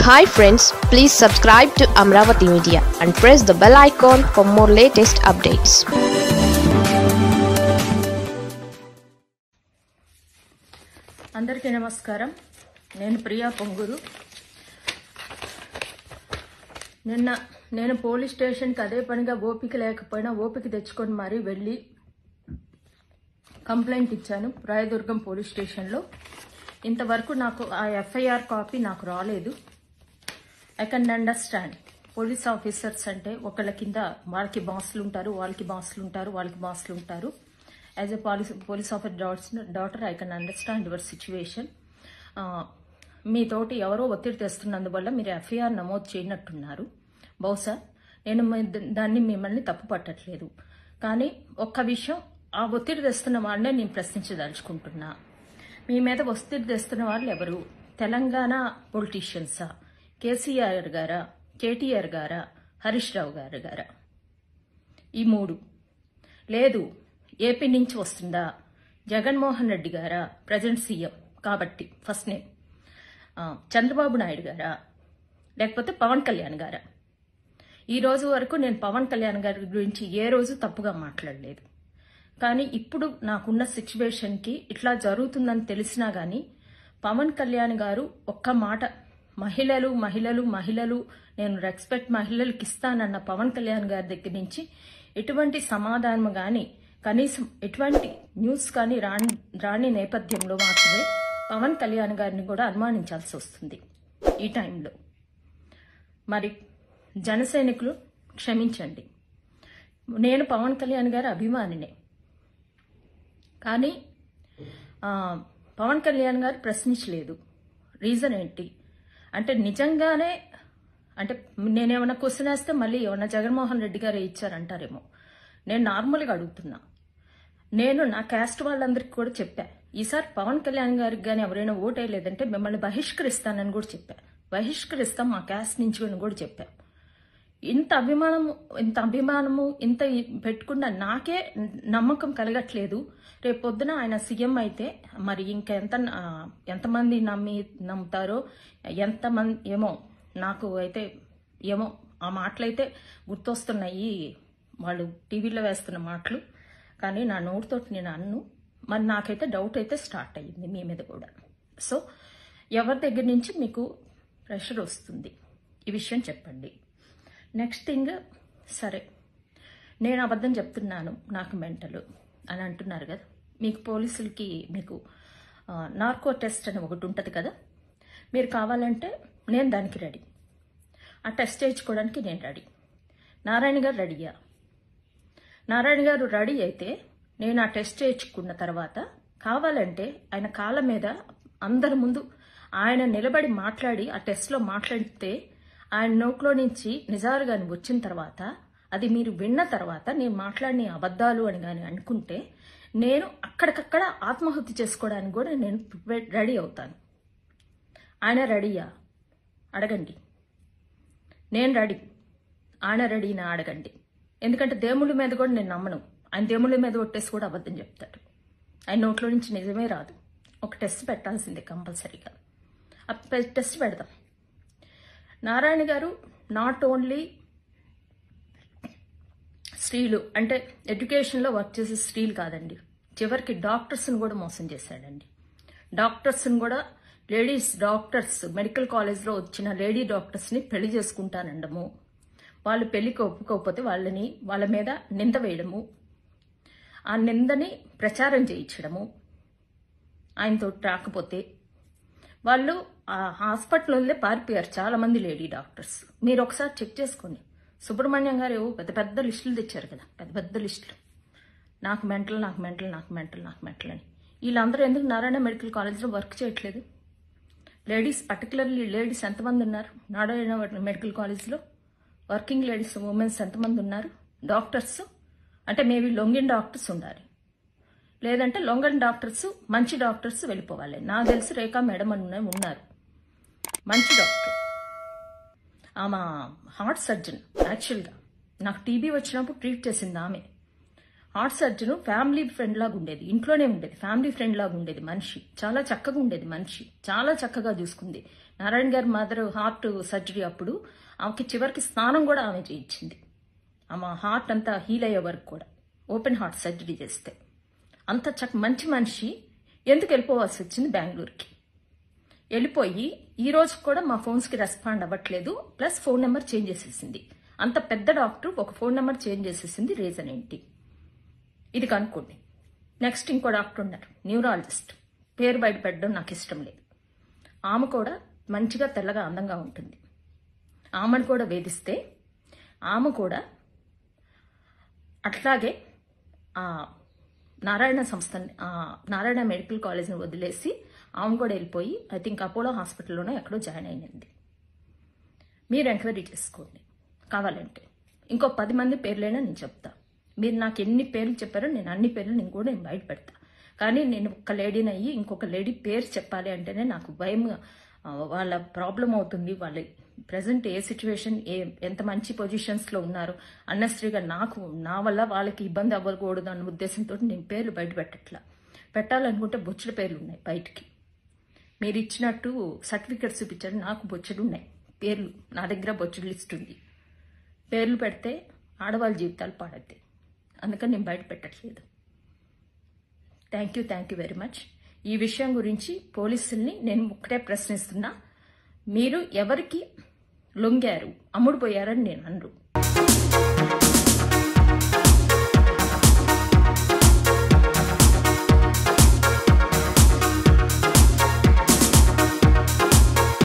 hi friends please subscribe to Amaravati media and press the bell icon for more latest updates అందరికీ నమస్కారం నేను ప్రియా పొంగూరు నిన్న నేను పోలీస్ స్టేషన్కి అదే పనిగా ఓపిక లేకపోయినా ఓపిక తెచ్చుకొని మరీ వెళ్ళి కంప్లైంట్ ఇచ్చాను రాయదుర్గం పోలీస్ స్టేషన్లో ఇంతవరకు నాకు ఆ ఎఫ్ఐఆర్ కాపీ నాకు రాలేదు I can understand police officers అంటే ఒకళ్ళ కింద వాళ్ళకి బాసులు ఉంటారు వాళ్ళకి బాసులు ఉంటారు వాళ్ళకి బాసులు ఉంటారు as a police police officer daughter I can understand your situation మీతోటి ఎవరో ఒత్తిడి తెస్తున్నందువల్ల మీరు ఎఫ్ఐఆర్ నమోదు చేయనట్టున్నారు బహుశా నేను మీ- దాన్ని మిమ్మల్ని తప్పు పట్టట్లేదు కానీ ఒక్క విషయం ఆ ఒత్తిడి తెస్తున్న వాళ్ళనే నేను ప్రశ్నించదలుచుకుంటున్నా మీ మీద ఒత్తిడి తెస్తున్న వాళ్ళు ఎవరు తెలంగాణ పొలిటీషియన్సా కేసీఆర్ గారా కేటీఆర్ గారా హరీష్ రావు గారు గారా ఈ మూడు లేదు ఏపీ నుంచి వస్తుందా జగన్మోహన్ రెడ్డి గారా ప్రజెంట్ సీఎం కాబట్టి ఫస్ట్ నేమ్ ఆ, చంద్రబాబు నాయుడు గారా లేకపోతే పవన్ కళ్యాణ్ గారా ఈ రోజు వరకు నేను పవన్ కళ్యాణ్ గారి గురించి ఏ రోజు తప్పుగా మాట్లాడలేదు కానీ ఇప్పుడు నాకున్న సిచ్యువేషన్కి ఇట్లా జరుగుతుందని తెలిసినా కానీ పవన్ కళ్యాణ్ గారు ఒక్క మాట మహిళలు మహిళలు మహిళలు నేను రెస్పెక్ట్ మహిళలకు ఇస్తానన్న పవన్ కళ్యాణ్ గారి దగ్గర నుంచి ఎటువంటి సమాధానం కానీ కనీసం ఎటువంటి న్యూస్ కానీ రాని రాని నేపథ్యంలో మాత్రమే పవన్ కళ్యాణ్ గారిని కూడా అనుమానించాల్సి వస్తుంది ఈ టైంలో మరి జన సైనికులు క్షమించండి నేను పవన్ కళ్యాణ్ గారి అభిమానినే కానీ ఆ, పవన్ కళ్యాణ్ గారు ప్రశ్నించలేదు రీజన్ ఏంటి అంటే నిజంగానే అంటే నేనేమన్నా క్వశ్చన్ వేస్తే మళ్ళీ ఏమన్నా జగన్మోహన్ రెడ్డి గారే ఇచ్చారంటారేమో నేను నార్మల్గా అడుగుతున్నా నేను నా క్యాస్ట్ వాళ్ళందరికీ కూడా చెప్పా ఈసారి పవన్ కళ్యాణ్ గారికి కానీ ఎవరైనా ఓటేయలేదంటే మిమ్మల్ని బహిష్కరిస్తానని కూడా చెప్పా బహిష్కరిస్తాం మా క్యాస్ట్ నుంచి అని కూడా చెప్పా ఇంత అభిమానము ఇంత అభిమానము ఇంత పెట్టుకున్న నాకే నమ్మకం కలగట్లేదు రేపు పొద్దున ఆయన సీఎం అయితే మరి ఇంకెంత ఆ, ఎంతమంది నమ్మి నమ్ముతారో ఎంతమంది ఏమో నాకు అయితే ఏమో ఆ మాటలైతే గుర్తొస్తున్నాయి వాళ్ళు టీవీలో వేస్తున్న మాటలు కానీ నా నోటితోటి నేను అన్ను మరి నాకైతే డౌట్ అయితే స్టార్ట్ అయ్యింది మీ మీద కూడా సో ఎవరి దగ్గర నుంచి మీకు ప్రెషర్ వస్తుంది ఈ విషయం చెప్పండి నెక్స్ట్ థింగ్ సరే నేను అబద్ధం చెప్తున్నాను నాకు మెంటలు అని అంటున్నారు కదా మీకు పోలీసులకి మీకు ఆ, నార్కో టెస్ట్ అని ఒకటి ఉంటుంది కదా మీరు కావాలంటే నేను దానికి రెడీ ఆ టెస్ట్ చేయించుకోవడానికి నేను రెడీ నారాయణ గారు రెడీయా నారాయణ గారు రెడీ అయితే నేను ఆ టెస్ట్ చేయించుకున్న తర్వాత కావాలంటే ఆయన కాళ్ళ మీద అందరి ముందు ఆయన నిలబడి మాట్లాడి ఆ టెస్ట్లో మాట్లాడితే ఆయన నోట్లో నుంచి నిజాలుగా వచ్చిన తర్వాత అది మీరు విన్న తర్వాత నేను మాట్లాడిన ఈ అబద్ధాలు అని కానీ అనుకుంటే నేను అక్కడికక్కడ ఆత్మహత్య చేసుకోవడానికి కూడా నేను ప్రిపేర్ రెడీ అవుతాను ఆయన రెడీయా అడగండి నేను రెడీ ఆయన రెడీనా అడగండి ఎందుకంటే దేవుళ్ళ మీద కూడా నేను నమ్మను ఆయన దేవుళ్ళ మీద ఒట్టేసి కూడా అబద్ధం చెప్తాడు ఆయన నోట్లో నుంచి నిజమే రాదు ఒక టెస్ట్ పెట్టాల్సిందే కంపల్సరీగా ఆ పె- టెస్ట్ పెడదాం నారాయణ గారు నాట్ ఓన్లీ స్త్రీలు అంటే ఎడ్యుకేషన్లో వర్క్ చేసే స్త్రీలు కాదండి చివరికి డాక్టర్స్ని కూడా మోసం చేశాడండి డాక్టర్స్ని కూడా లేడీస్ డాక్టర్స్ మెడికల్ కాలేజ్లో వచ్చిన లేడీ డాక్టర్స్ని పెళ్లి చేసుకుంటానండము వాళ్ళు పెళ్లికి ఒప్పుకోకపోతే వాళ్ళని వాళ్ళ మీద నింద వేయడము ఆ నిందని ప్రచారం చేయించడము ఆయనతో రాకపోతే వాళ్ళు ఆ హాస్పిటల్లో పారిపోయారు చాలా మంది లేడీ డాక్టర్స్ మీరు ఒకసారి చెక్ చేసుకోండి సుబ్రహ్మణ్యం గారు ఏవో పెద్ద పెద్ద లిస్టులు తెచ్చారు కదా పెద్ద పెద్ద లిస్టులు నాకు మెంటల్ నాకు మెంటల్ నాకు మెంటల్ నాకు మెంటల్ అని వీళ్ళందరూ ఎందుకు నారాయణ మెడికల్ కాలేజ్లో వర్క్ చేయట్లేదు లేడీస్ పర్టికులర్లీ లేడీస్ ఎంతమంది ఉన్నారు నారాయణ మెడికల్ కాలేజ్లో వర్కింగ్ లేడీస్ ఉమెన్స్ ఎంతమంది ఉన్నారు డాక్టర్స్ అంటే మేబీ లొంగిన్ డాక్టర్స్ ఉండాలి లేదంటే లొంగన్ డాక్టర్స్ మంచి డాక్టర్స్ వెళ్ళిపోవాలి నాకు తెలిసి రేఖా మేడం అని ఉన్న- ఉన్నారు మంచి డాక్టర్ ఆమె హార్ట్ సర్జన్ యాక్చువల్గా నాకు టీబీ వచ్చినప్పుడు ట్రీట్ చేసింది ఆమె హార్ట్ సర్జన్ ఫ్యామిలీ ఫ్రెండ్ లాగా ఉండేది ఇంట్లోనే ఉండేది ఫ్యామిలీ ఫ్రెండ్ లాగా ఉండేది మనిషి చాలా చక్కగా ఉండేది మనిషి చాలా చక్కగా చూసుకుంది నారాయణ గారి మదర్ హార్ట్ సర్జరీ అప్పుడు ఆమెకి చివరికి స్నానం కూడా ఆమె చేయించింది ఆమె హార్ట్ అంతా హీల్ అయ్యే వరకు కూడా ఓపెన్ హార్ట్ సర్జరీ చేస్తే అంత చక్క మంచి మనిషి ఎందుకు వెళ్ళిపోవాల్సి వచ్చింది బెంగళూరుకి వెళ్ళిపోయి ఈ రోజు కూడా మా ఫోన్స్కి రెస్పాండ్ అవ్వట్లేదు ప్లస్ ఫోన్ నెంబర్ చేంజ్ చేసేసింది అంత పెద్ద డాక్టర్ ఒక ఫోన్ నెంబర్ చేంజ్ చేసేసింది రీజన్ ఏంటి ఇది కనుక్కోండి నెక్స్ట్ ఇంకో డాక్టర్ ఉన్నారు న్యూరాలజిస్ట్ పేరు బయట పెట్టడం నాకు ఇష్టం లేదు ఆమె కూడా మంచిగా తెల్లగా అందంగా ఉంటుంది ఆమెను కూడా వేధిస్తే ఆమె కూడా అట్లాగే ఆ నారాయణ సంస్థని ఆ నారాయణ మెడికల్ కాలేజ్ని వదిలేసి ఆమె కూడా వెళ్ళిపోయి ఐ థింక్ అపోలో హాస్పిటల్లోనే ఎక్కడో జాయిన్ అయింది మీరు ఎంక్వైరీ చేసుకోండి కావాలంటే ఇంకో పది మంది పేర్లైనా నేను చెప్తా మీరు నాకు ఎన్ని పేర్లు చెప్పారో నేను అన్ని పేర్లు నేను కూడా నేను బయట పెడతా కానీ నేను ఒక లేడీని అయ్యి ఇంకొక లేడీ పేరు చెప్పాలి అంటేనే నాకు భయం ఆ, వాళ్ళ ప్రాబ్లం అవుతుంది వాళ్ళ ప్రజెంట్ ఏ సిచ్యువేషన్ ఏ ఎంత మంచి పొజిషన్స్లో ఉన్నారు అన్నెసరీగా నాకు నా వల్ల వాళ్ళకి ఇబ్బంది అవ్వకూడదు అన్న ఉద్దేశంతో నేను పేర్లు బయట పెట్టట్లా పెట్టాలనుకుంటే బొచ్చుల పేర్లు ఉన్నాయి బయటికి మీరు ఇచ్చినట్టు సర్టిఫికెట్స్ చూపించారు నాకు బొచ్చుడు ఉన్నాయి పేర్లు నా దగ్గర బొచ్చుడు లిస్ట్ ఉంది పేర్లు పెడితే ఆడవాళ్ళ జీవితాలు పాడద్ది అందుకని నేను బయట పెట్టట్లేదు thank you thank you very much ఈ విషయం గురించి పోలీసుల్ని నేను ఒక్కటే ప్రశ్నిస్తున్నా మీరు ఎవరికి లొంగారు అమ్ముడు పోయారని నేను అనరు